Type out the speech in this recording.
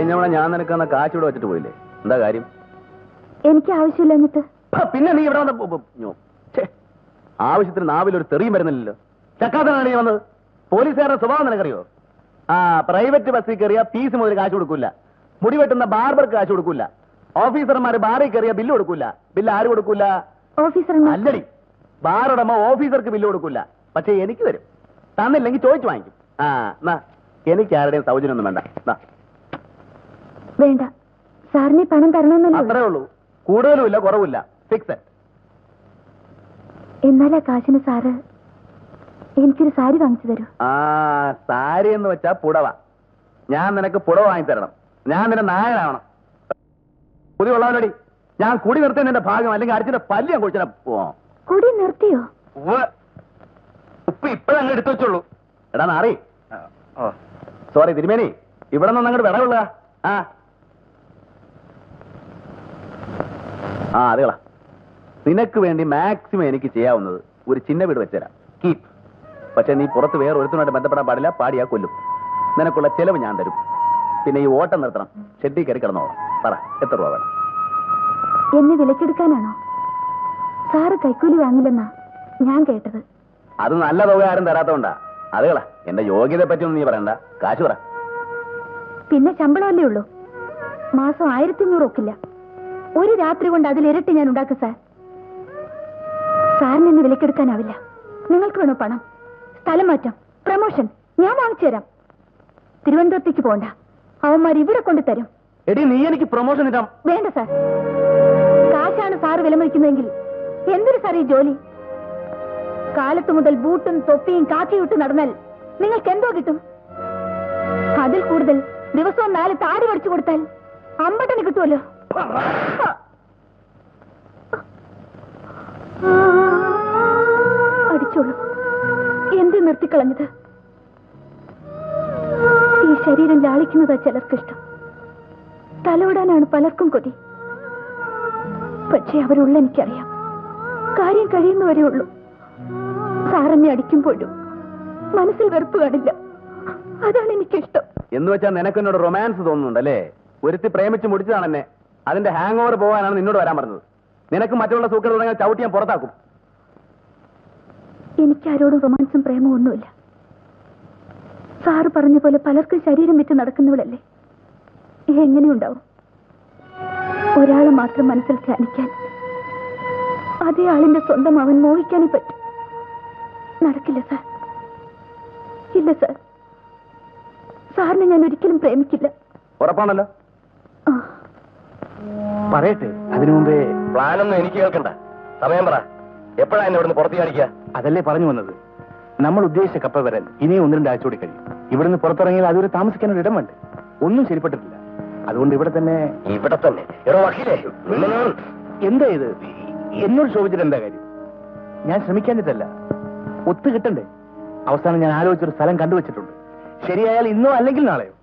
തവണ ഞാൻ നിനക്ക് കാശ് ഇവിടെ വെച്ചിട്ട് പോയില്ലേ എന്താ കാര്യം എനിക്ക് ആവശ്യമില്ല എന്നിട്ട് ഹ, പിന്നെ നീ ഇവിടെ വന്ന് പോ- പോ- ഞോ. ഛേ, ആവശ്യത്തിന് നാവിൽ ഒരു തെറിയും വരുന്നില്ലല്ലോ ചക്കാത്തനാണ് നീ വന്നത് പോലീസുകാരുടെ സ്വഭാവം നിനക്കറിയോ ആ പ്രൈവറ്റ് ബസ്സിൽ കയറിയ ഫീസ് മുതൽ കാശ് കൊടുക്കൂല മുടി വെട്ടുന്ന ബാർബർക്ക് കാശ് കൊടുക്കൂല ഓഫീസർമാര് ബാറിൽ കയറിയ ബില്ല് കൊടുക്കൂല ബില്ല് ആര് കൊടുക്കൂല ഓഫീസർമാർ അല്ലടി ബാറുടമ ഓഫീസർക്ക് ബില്ല് കൊടുക്കൂല പക്ഷെ എനിക്ക് തരും തന്നില്ലെങ്കിൽ ചോദിച്ചു വാങ്ങിക്കും ആ എന്നാ എനിക്ക് ആരുടെയും സൗജന്യം ഒന്നും വേണ്ട എന്നാ വേണ്ട സാറിന് ഈ പണം തരണമെന്നല്ലോ അത്രേ ഉള്ളൂ കൂടുതലും ഇല്ല കുറവില്ല ഫിക്സ് എന്നാൽ ആ കാശിന് സാറ് എനിക്കൊരു സാരി വാങ്ങിച്ചു തരൂ ആ സാരി എന്ന് വെച്ചാ പുടവ ഞാൻ നിനക്ക് പുടവ വാങ്ങി തരണം ഞാൻ നിന്റെ നായനാവണം പുതിയ ഉള്ളവനടി ഞാൻ കുടി നിർത്തിയ നിന്റെ ഭാഗം അല്ലെങ്കിൽ അടിച്ചിന്റെ പല്ല് ഞാൻ കുടിച്ചാ പോ കുടി നിർത്തിയോ ഉപ്പ് ഇപ്പഴങ്ങ് എടുത്തു വെച്ചുള്ളൂ എടാ നാറി സോറി തിരുമേനി ഇവിടെ നിന്ന് അങ്ങോട്ട് വിടവുള്ള ആ ആ അതുകളാ നിനക്ക് വേണ്ടി മാക്സിമം എനിക്ക് ചെയ്യാവുന്നത് ഒരു ചിന്ന വീട് വെച്ചുതരാം കീപ് പക്ഷെ നീ പുറത്ത് വേറെ ഒരുത്തനുമായിട്ട് ബന്ധപ്പെടാൻ പാടില്ല പാടിയാ കൊല്ലും നിനക്കുള്ള ചെലവ് ഞാൻ തരും പിന്നെ ഈ ഓട്ടം നിർത്തണം ഷെഡി കയറി കിടന്നോളാം പറ എത്ര രൂപ വേണം എന്നെ വിലക്കെടുക്കാനാണോ സാറ് കൈക്കൂലി വാങ്ങില്ലെന്നാ ഞാൻ കേട്ടത് അത് നല്ല തുക ആരും തരാത്തോണ്ടാ അതുകളാ എന്റെ യോഗ്യതയെ പറ്റിയൊന്നും നീ പറയണ്ട കാശ് പറ പിന്നെ ശമ്പളമല്ലേ ഉള്ളൂ മാസം ആയിരത്തി അഞ്ഞൂറ് ഒക്കില്ല ഒരു രാത്രി കൊണ്ട് അതിലിരട്ടി ഞാൻ ഉണ്ടാക്കും സാർ സാറിന് എന്നെ വിലക്കെടുക്കാനാവില്ല നിങ്ങൾക്ക് വേണോ പണം സ്ഥലം മാറ്റം പ്രമോഷൻ ഞാൻ വാങ്ങിച്ചു തരാം തിരുവനന്തപുരത്തേക്ക് പോണ്ട അവന്മാർ ഇവിടെ കൊണ്ട് തരും എടി നീ എനിക്ക് പ്രൊമോഷൻ ഇടാം വേണ്ട സാർ കാശാണ് സാറ് വിലമതിക്കുന്നതെങ്കിൽ എന്തൊരു സാർ ഈ ജോലി കാലത്ത് മുതൽ ബൂട്ടും തൊപ്പിയും കാക്കിയിട്ട് നടന്നാൽ നിങ്ങൾക്ക് എന്തോ കിട്ടും അതിൽ കൂടുതൽ ദിവസവും നാല് താടി പഠിച്ചു കൊടുത്താൽ അമ്പട്ടന് കിട്ടുമല്ലോ അടിച്ചോളൂ എന്ത് നിർത്തിക്കളഞ്ഞത് ഈ ശരീരം ലാളിക്കുന്നതാ ചിലർക്കിഷ്ടം തലോടാനാണ് പലർക്കും കൊതി പക്ഷേ അവരുള്ള എനിക്കറിയാം കാര്യം കഴിയുന്നവരേ ഉള്ളൂ സാറെന്നെ അടിക്കുമ്പോഴും മനസ്സിൽ വെറുപ്പ് കാണില്ല അതാണ് എനിക്കിഷ്ടം എന്ന് വെച്ചാൽ നിനക്ക് എന്നോട് റൊമാൻസ് തോന്നുന്നുണ്ടല്ലേ ഒരുത്തി പ്രേമിച്ച് മുടിച്ചതാണ് എന്നെ അതിന്റെ ഹാങ് ഓവർ പോകാനാണ് നിന്നോട് വരാൻ പറഞ്ഞത് നിനക്ക് മറ്റുള്ള സൂക്കർ തുടങ്ങിയാൽ ചവിട്ടി ഞാൻ പുറത്താക്കും എനിക്കാരോടും റൊമാൻസും പ്രേമവും ഒന്നുമില്ല സാറ് പറഞ്ഞ പോലെ പലർക്കും ശരീരം വിറ്റ് നടക്കുന്നവളല്ലേ എങ്ങനെയുണ്ടാവും ഒരാളെ മാത്രം മനസ്സിൽ ധ്യാനിക്കാൻ അതേ ആളിന്റെ സ്വന്തം അവൻ മോഹിക്കാനേ പറ്റും നടക്കില്ല സാർ ഇല്ല സാർ സാറിനെ ഞാൻ ഒരിക്കലും പ്രേമിക്കില്ല ഉറപ്പാണല്ലോ ആ പറയട്ടെ അതിനു മുമ്പേ പ്ലാനൊന്നും എനിക്ക് കേൾക്കണ്ട സമയം പറ എപ്പോഴാ എന്നെ ഇവിടുന്ന് പുറത്ത് കാണിക്കുക അതല്ലേ പറഞ്ഞു വന്നത് നമ്മൾ ഉദ്ദേശിച്ച കപ്പ വരാൻ ഇനിയും ഒന്ന് രണ്ട് ആഴ്ച കൂടി കഴിയും ഇവിടുന്ന് പുറത്തിറങ്ങിയാൽ അതുവരെ താമസിക്കാൻ ഒരു ഇടം വേണ്ട ഒന്നും ശരിപ്പെട്ടിട്ടില്ല അതുകൊണ്ട് ഇവിടെ തന്നെ ഇവിടെ തന്നെ എടോ വക്കീലേ നിന്നെ ഞാൻ- എന്താ ഇത് എന്നോട് ചോദിച്ചിട്ട് എന്താ കാര്യം ഞാൻ ശ്രമിക്കാഞ്ഞിട്ടല്ല ഒത്തു കിട്ടണ്ടേ അവസാനം ഞാൻ ആലോചിച്ചൊരു സ്ഥലം കണ്ടുവച്ചിട്ടുണ്ട് ശരിയായാൽ ഇന്നോ അല്ലെങ്കിൽ നാളെയോ